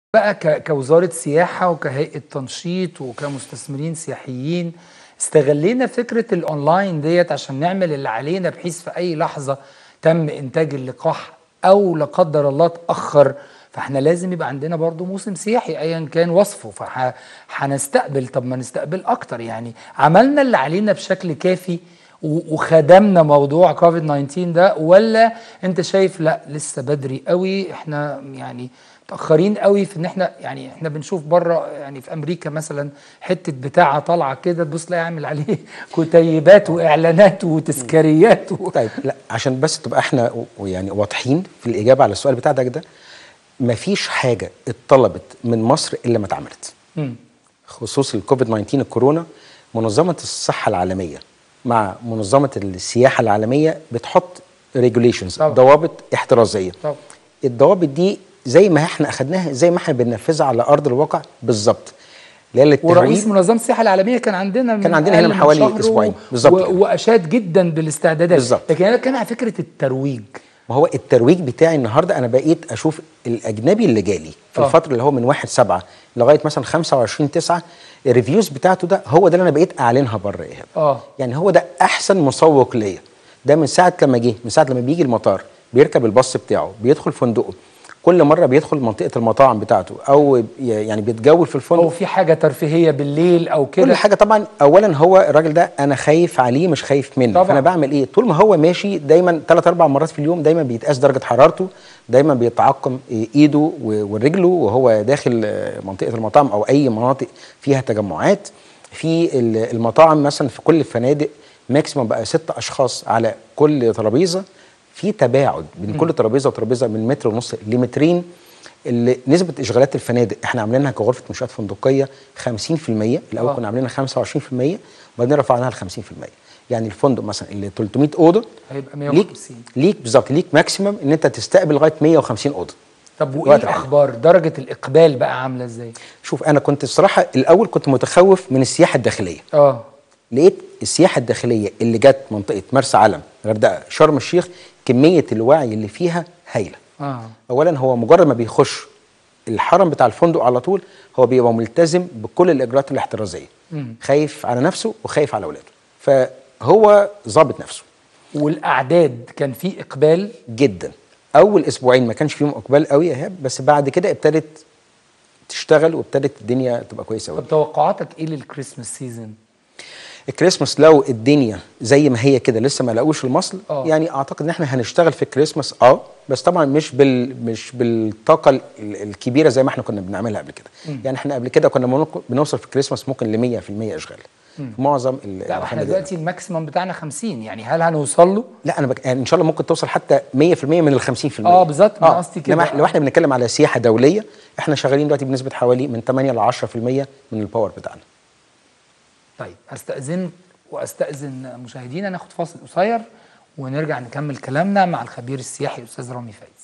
بقى ك- كوزارة سياحة وكهيئة تنشيط وكمستثمرين سياحيين استغلينا فكرة الأونلاين ديت عشان نعمل اللي علينا بحيث في أي لحظة تم إنتاج اللقاح أو لا قدر الله اتأخر فاحنا لازم يبقى عندنا برضو موسم سياحي ايا كان وصفه فهنستقبل طب ما نستقبل اكتر يعني عملنا اللي علينا بشكل كافي و- وخدمنا موضوع كوفيد 19 ده ولا انت شايف لا لسه بدري قوي احنا يعني متاخرين قوي في ان احنا يعني احنا بنشوف بره يعني في امريكا مثلا حته بتاعه طالعه كده تبص تلاقي عامل عليه كتيبات واعلانات وتذكاريات و... طيب لا عشان بس تبقى احنا و- يعني واضحين في الاجابه على السؤال بتاعك ده مفيش حاجه اتطلبت من مصر الا ما اتعملت مم. خصوص الكوفيد 19 الكورونا منظمه الصحه العالميه مع منظمه السياحه العالميه بتحط ريجوليشنز طبعا. ضوابط احترازيه طب الضوابط دي زي ما احنا اخدناها زي ما احنا بننفذها على ارض الواقع بالظبط اللي هي للتهويل ورئيس منظمه السياحه العالميه كان عندنا من كان عندنا أقل هنا من حوالي شهر أسبوعين. و- بالظبط و- كده. واشاد جدا بالاستعدادات بالظبط. لكن انا بتكلم على فكره الترويج ما هو الترويج بتاعي النهارده انا بقيت اشوف الاجنبي اللي جالي في آه. الفتره اللي هو من 1 7 لغايه مثلا 25 9 الريفيوز بتاعته ده هو ده اللي انا بقيت اعلنها بره ايهاب اه يعني هو ده احسن مسوق ليا ده من ساعه لما جه من ساعه لما بيجي المطار بيركب الباص بتاعه بيدخل فندقه كل مره بيدخل منطقه المطاعم بتاعته او ي- يعني بيتجول في الفندق او في حاجه ترفيهيه بالليل او كل كده حاجه طبعا اولا هو الراجل ده انا خايف عليه مش خايف منه طبعاً. فانا بعمل ايه طول ما هو ماشي دايما ثلاث اربع مرات في اليوم دايما بيتقاس درجه حرارته دايما بيتعقم إيه ايده و- ورجله وهو داخل آه، منطقه المطاعم او اي مناطق فيها تجمعات في ال- المطاعم مثلا في كل الفنادق ماكسيموم بقى ست اشخاص على كل ترابيزه في تباعد بين كل ترابيزه وترابيزه من متر ونص لمترين اللي نسبه اشغالات الفنادق احنا عاملينها كغرفه منشات فندقيه 50% الاول آه. كنا عاملينها 25% وبعدين رفعناها ل 50% يعني الفندق مثلا اللي 300 اوضه هيبقى ليك 150 ليك بالظبط ليك ماكسيمم ان انت تستقبل لغايه 150 اوضه طب وايه الوقت الحالي. الاخبار درجه الاقبال بقى عامله ازاي شوف انا كنت الصراحه الاول كنت متخوف من السياحه الداخليه اه لقيت السياحه الداخليه اللي جت منطقه مرسى علم غردقه شرم الشيخ كميه الوعي اللي فيها هايله اه اولا هو مجرد ما بيخش الحرم بتاع الفندق على طول هو بيبقى ملتزم بكل الاجراءات الاحترازيه مم. خايف على نفسه وخايف على اولاده فهو ظابط نفسه والاعداد كان في اقبال جدا اول اسبوعين ما كانش فيهم اقبال قوي يا ايهاب بس بعد كده ابتدت تشتغل وابتدت الدنيا تبقى كويسه قوي طب توقعاتك ايه للكريسماس سيزون الكريسماس لو الدنيا زي ما هي كده لسه ما لقوش المصل آه. يعني اعتقد ان احنا هنشتغل في الكريسماس اه بس طبعا مش بال مش بالطاقه ال- الكبيره زي ما احنا كنا بنعملها قبل كده يعني احنا قبل كده كنا بنوق- بنوصل في الكريسماس ممكن ل 100% اشغال في معظم ال- لا احنا الفنادق. دلوقتي الماكسيمم بتاعنا 50 يعني هل هنوصل له لا انا بك... يعني ان شاء الله ممكن توصل حتى 100% من ال 50% آه، بالظبط، أنا قصدي كده. إنما إحنا- لو احنا بنتكلم على سياحه دوليه احنا شغالين دلوقتي بنسبه حوالي من 8 ل 10% من الباور بتاعنا طيب استاذن واستاذن مشاهدينا ناخد فاصل قصير ونرجع نكمل كلامنا مع الخبير السياحي استاذ رامي فايز